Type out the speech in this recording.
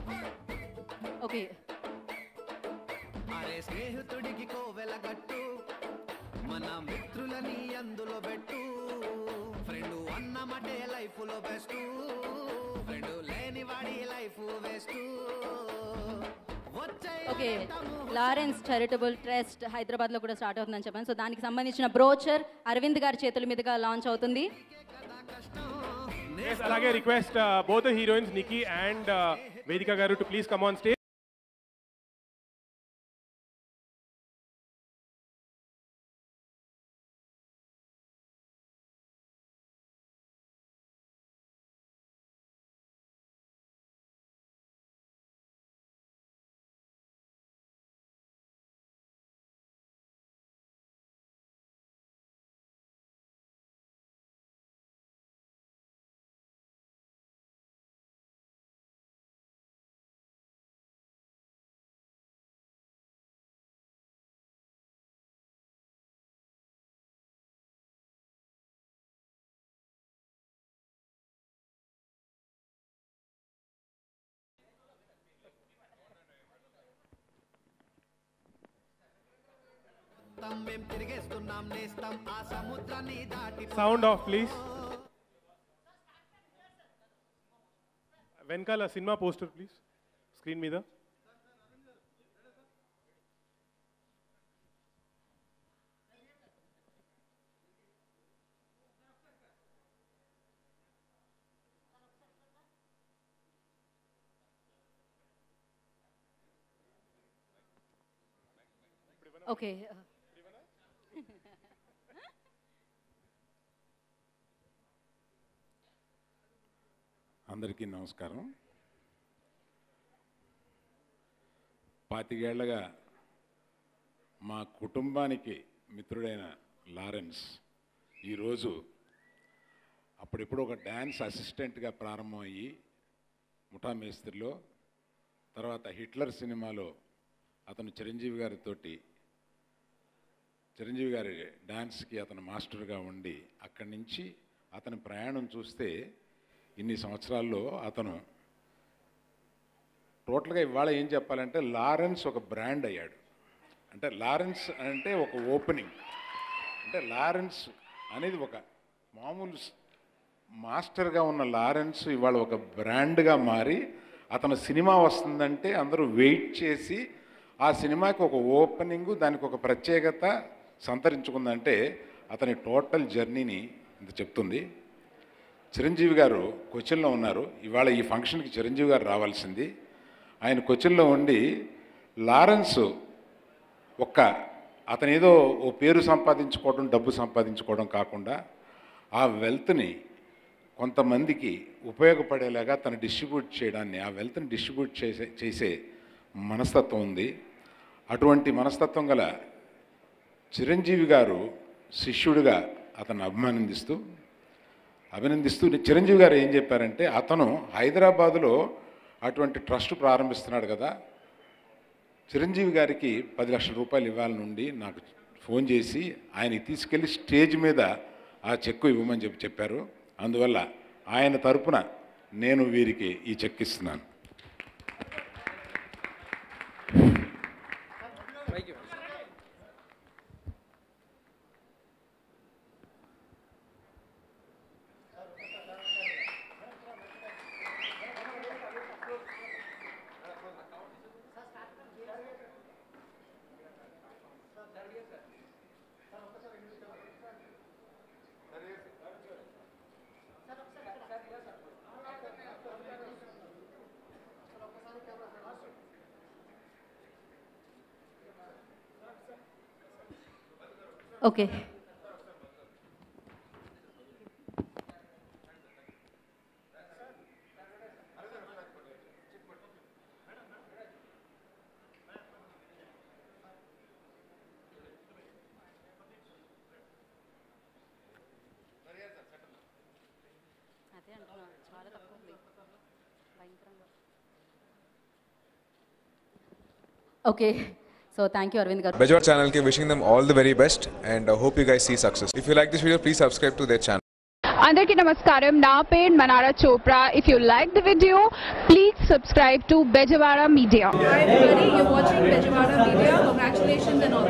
Okay అరే స్నేహితుడికి కోవెలగట్టు మన మిత్రులని అందులో పెట్టు ఫ్రెండ్ అన్నమటే లైఫ్ లో బెస్ట్ ఫ్రెండ్ లేని వాడి లైఫ్ వేస్ట్ వచ్చే ఓకే లారెన్స్ చారిటబుల్ ట్రస్ట్ హైదరాబాద్లో కూడా స్టార్ట్ అవుతుందని చెప్పాను సో దానికి సంబంధించిన బ్రోచర్ అరవింద్ గారి చేతుల మీదుగా లాంచ్ అవుతుంది Yes, అలాగే request both heroines Nikki and Vedika గారు to please come on stage మేం తిరిగేస్తున్నాం నేస్తాం ఆ సముద్రాన్ని దాటి సౌండ్ ఆఫ్ ప్లీజ్ వెనకాల సినిమా పోస్టర్ ప్లీజ్ స్క్రీన్ మీద ఓకే అందరికీ నమస్కారం పాతికేళ్లగా మా కుటుంబానికి మిత్రుడైన లారెన్స్ ఈరోజు అప్పుడెప్పుడు ఒక డ్యాన్స్ అసిస్టెంట్గా ప్రారంభమయ్యి ముఠా మేస్త్రిలో తర్వాత హిట్లర్ సినిమాలో అతను చిరంజీవి గారితోటి చిరంజీవి గారి డ్యాన్స్కి అతను మాస్టర్గా ఉండి అక్కడి నుంచి అతని ప్రయాణం చూస్తే ఇన్ని సంవత్సరాల్లో అతను టోటల్గా ఇవాళ ఏం చెప్పాలంటే లారెన్స్ ఒక బ్రాండ్ అయ్యాడు అంటే లారెన్స్ అంటే ఒక ఓపెనింగ్ అంటే లారెన్స్ అనేది ఒక మామూలు స్- మాస్టర్గా ఉన్న లారెన్స్ ఇవాళ ఒక బ్రాండ్గా మారి అతను సినిమా వస్తుందంటే అందరూ వెయిట్ చేసి ఆ సినిమాకి ఒక ఓపెనింగ్ దానికి ఒక ప్రత్యేకత సంతరించుకుందంటే అతని టోటల్ జర్నీని ఇంత చెప్తుంది చిరంజీవి గారు కొచ్చిన్లో ఉన్నారు ఇవాళ ఈ ఫంక్షన్కి చిరంజీవి గారు రావాల్సింది ఆయన కొచ్చిన్లో ఉండి లారెన్స్ ఒక్క అతను ఏదో ఓ పేరు సంపాదించుకోవడం డబ్బు సంపాదించుకోవడం కాకుండా ఆ వెల్త్ని కొంతమందికి ఉపయోగపడేలాగా తను డిస్ట్రిబ్యూట్ చేయడాన్ని ఆ వెల్త్ని డిస్ట్రిబ్యూట్ చేసే చేసే మనస్తత్వం ఉంది అటువంటి మనస్తత్వం గల చిరంజీవి గారు శిష్యుడిగా అతను అభిమానందిస్తూ అభినందిస్తూ చిరంజీవి గారు ఏం చెప్పారంటే అతను హైదరాబాదులో అటువంటి ట్రస్ట్ ప్రారంభిస్తున్నాడు కదా చిరంజీవి గారికి పది లక్షల రూపాయలు ఇవ్వాలి నుండి నాకు ఫోన్ చేసి ఆయనకి తీసుకెళ్ళి స్టేజ్ మీద ఆ చెక్కు ఇవ్వమని చెప్పి చెప్పారు అందువల్ల ఆయన తరపున నేను వీరికి ఈ చెక్ ఇస్తున్నాను ఓకే అదే అంటున్నా చాలా తక్కువ ఉంది భయంకరంగా okay so thank you Aravind గారు Bajor channel ke wishing them all the very best and uh, hope you guys see success. If you like this video, please subscribe to their channel. అందరికీ నమస్కారం నా పేరు Manara Chopra if you like the video please subscribe to Bezawada media Hi everybody, you're watching Bejawada Media. Congratulations and all